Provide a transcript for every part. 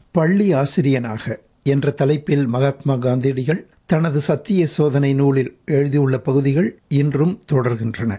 பள்ளி ஆசிரியனாக என்ற தலைப்பில் மகாத்மா காந்தியடிகள் தனது சத்திய சோதனை நூலில் எழுதியுள்ள பகுதிகள் இன்றும் தொடர்கின்றன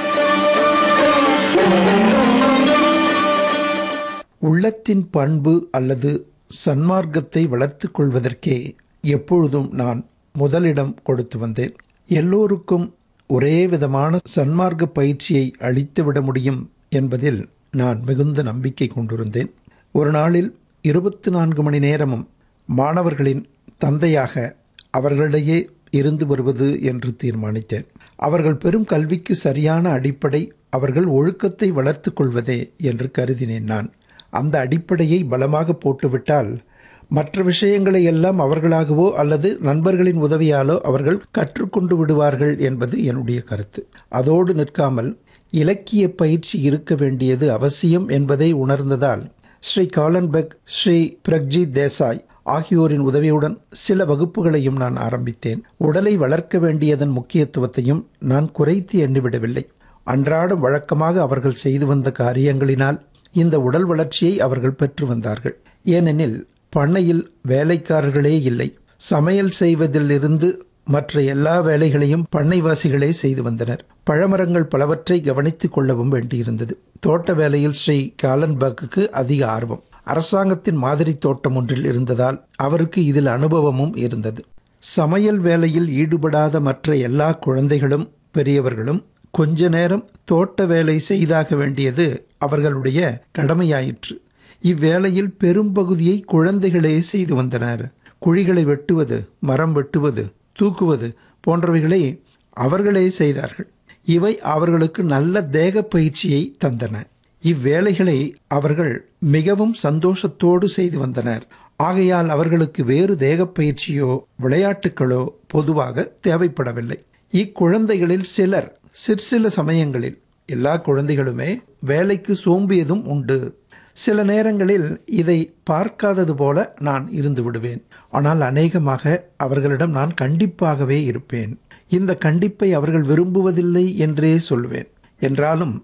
உள்ளத்தின் பண்பு அல்லது சன்மார்க்கத்தை வளர்த்து கொள்வதற்கே எப்பொழுதும் நான் முதலிடம் கொடுத்து வந்தேன் எல்லோருக்கும் ஒரே விதமான சன்மார்க்க பயிற்சியை அளித்துவிட முடியும் என்பதில் நான் மிகுந்த நம்பிக்கை கொண்டிருந்தேன் ஒரு நாளில் இருபத்தி நான்கு மணி நேரமும் மாணவர்களின் தந்தையாக அவர்களிடையே இருந்து வருவது என்று தீர்மானித்தேன் அவர்கள் பெரும் கல்விக்கு சரியான அடிப்படை அவர்கள் ஒழுக்கத்தை வளர்த்து கொள்வதே என்று கருதினேன் நான் அந்த அடிப்படையை பலமாக போட்டுவிட்டால் மற்ற விஷயங்களை எல்லாம் அவர்களாகவோ அல்லது நண்பர்களின் உதவியாலோ அவர்கள் கற்றுக்கொண்டு விடுவார்கள் என்பது என்னுடைய கருத்து அதோடு நிற்காமல் இலக்கிய பயிற்சி இருக்க வேண்டியது அவசியம் என்பதை உணர்ந்ததால் ஸ்ரீ காலன்பெக் ஸ்ரீ பிரக்ஜித் தேசாய் ஆகியோரின் உதவியுடன் சில வகுப்புகளையும் நான் ஆரம்பித்தேன் உடலை வளர்க்க வேண்டியதன் முக்கியத்துவத்தையும் நான் குறைத்து எண்ணிவிடவில்லை அன்றாடம் வழக்கமாக அவர்கள் செய்து வந்த காரியங்களினால் இந்த உடல் வளர்ச்சியை அவர்கள் பெற்று வந்தார்கள் ஏனெனில் பண்ணையில் வேலைக்காரர்களே இல்லை சமையல் செய்வதிலிருந்து மற்ற எல்லா வேலைகளையும் பண்ணைவாசிகளே செய்து வந்தனர் பழமரங்கள் பலவற்றை கவனித்துக் கொள்ளவும் வேண்டியிருந்தது தோட்ட வேலையில் ஸ்ரீ காலன்பர்க்கு அதிக ஆர்வம் அரசாங்கத்தின் மாதிரி தோட்டம் ஒன்றில் இருந்ததால் அவருக்கு இதில் அனுபவமும் இருந்தது சமையல் வேலையில் ஈடுபடாத மற்ற எல்லா குழந்தைகளும் பெரியவர்களும் கொஞ்ச நேரம் தோட்ட வேலை செய்தாக வேண்டியது அவர்களுடைய கடமையாயிற்று இவ்வேளையில் பெரும்பகுதியை குழந்தைகளே செய்து வந்தனர் குழிகளை வெட்டுவது மரம் வெட்டுவது தூக்குவது போன்றவைகளை அவர்களே செய்தார்கள் இவை அவர்களுக்கு நல்ல தேக பயிற்சியை தந்தன இவ்வேலைகளை அவர்கள் மிகவும் சந்தோஷத்தோடு செய்து வந்தனர் ஆகையால் அவர்களுக்கு வேறு தேக பயிற்சியோ விளையாட்டுகளோ பொதுவாக தேவைப்படவில்லை இக்குழந்தைகளில் சிலர் சிற்சில சமயங்களில் எல்லா குழந்தைகளுமே வேலைக்கு சோம்பியதும் உண்டு சில நேரங்களில் இதை பார்க்காதது போல நான் இருந்து விடுவேன் ஆனால் அநேகமாக அவர்களிடம் நான் கண்டிப்பாகவே இருப்பேன் இந்த கண்டிப்பை அவர்கள் விரும்புவதில்லை என்றே சொல்வேன் என்றாலும்